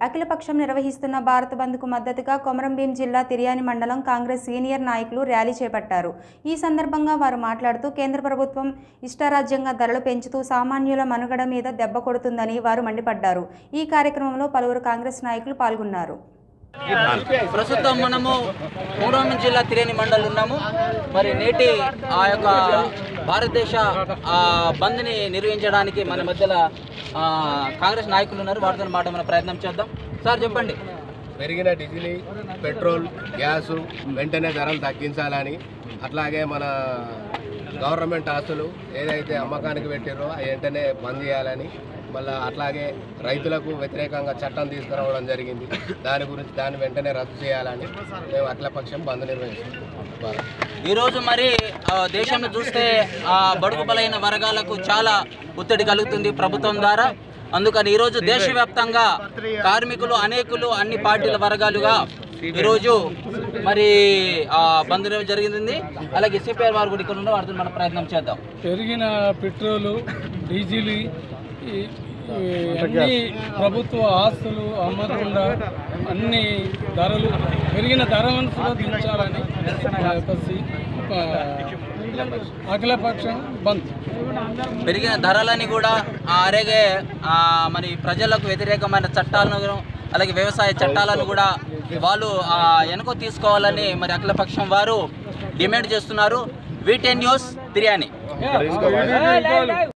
అఖిలపక్షం నిర్వహిస్తున్న భారత్ బంద్కు మద్దతుగా కొమరంభీం జిల్లా తిర్యాని మండలం కాంగ్రెస్ సీనియర్ నాయకులు ర్యాలీ చేపట్టారు ఈ సందర్భంగా వారు మాట్లాడుతూ కేంద్ర ప్రభుత్వం ఇష్టారాజ్యంగా ధరలు పెంచుతూ సామాన్యుల మనుగడ మీద దెబ్బ కొడుతుందని వారు మండిపడ్డారు ఈ కార్యక్రమంలో పలువురు కాంగ్రెస్ నాయకులు పాల్గొన్నారు ప్రస్తుతం మనము మూడోం జిల్లా తిరేని మండలం ఉన్నాము మరి నేటి ఆ యొక్క భారతదేశ ఆ, బంద్ని నిర్వహించడానికి మన మధ్యలో ఆ, కాంగ్రెస్ నాయకులు ఉన్నారు వారితో మాట మన ప్రయత్నం చేద్దాం సార్ చెప్పండి పెరిగిన డీజిల్ పెట్రోల్ గ్యాసు వెంటనే ధరలు తగ్గించాలని అట్లాగే మన గవర్నమెంట్ ఆస్తులు ఏదైతే అమ్మకానికి పెట్టారో అవి వెంటనే బంద్ చేయాలని మళ్ళీ అట్లాగే రైతులకు వ్యతిరేకంగా చట్టం తీసుకురావడం జరిగింది దాని గురించి దాన్ని వెంటనే రద్దు చేయాలని మేము అఖిలపక్షం బంద్ నిర్వహిస్తున్నాం ఈరోజు మరి ఆ, దేశంలో చూస్తే ఆ బడుగు బలైన వర్గాలకు చాలా ఒత్తిడి కలుగుతుంది ప్రభుత్వం ద్వారా అందుకని ఈరోజు దేశవ్యాప్తంగా కార్మికులు అనేకులు అన్ని పార్టీల వర్గాలుగా ఈరోజు మరి ఆ, బంద్ నిర్వహణ జరిగింది అలాగే సిపిఆర్ వారు కూడా ఇక్కడ ఉన్న వారితో మనం ప్రయత్నం చేద్దాం పెరిగిన పెట్రోలు డీజిల్ ఈ- ఈ అన్ని ప్రభుత్వ ఆస్తులు అమ్మకుండా అన్ని ధరలు పెరిగిన ధరలను కూడా దించాలని మా యొక్క సి- ఆ, అఖిలపక్షం బంద్ పెరిగిన ధరలని కూడా ఆ, అలాగే ఆ, మరి ప్రజలకు వ్యతిరేకమైన చట్టాలను అలాగే వ్యవసాయ చట్టాలను కూడా వాళ్ళు ఆ, వెనుక తీసుకోవాలని మరి అఖిలపక్షం వారు డిమాండ్ చేస్తున్నారు వీటెన్ న్యూస్ బిర్యానీ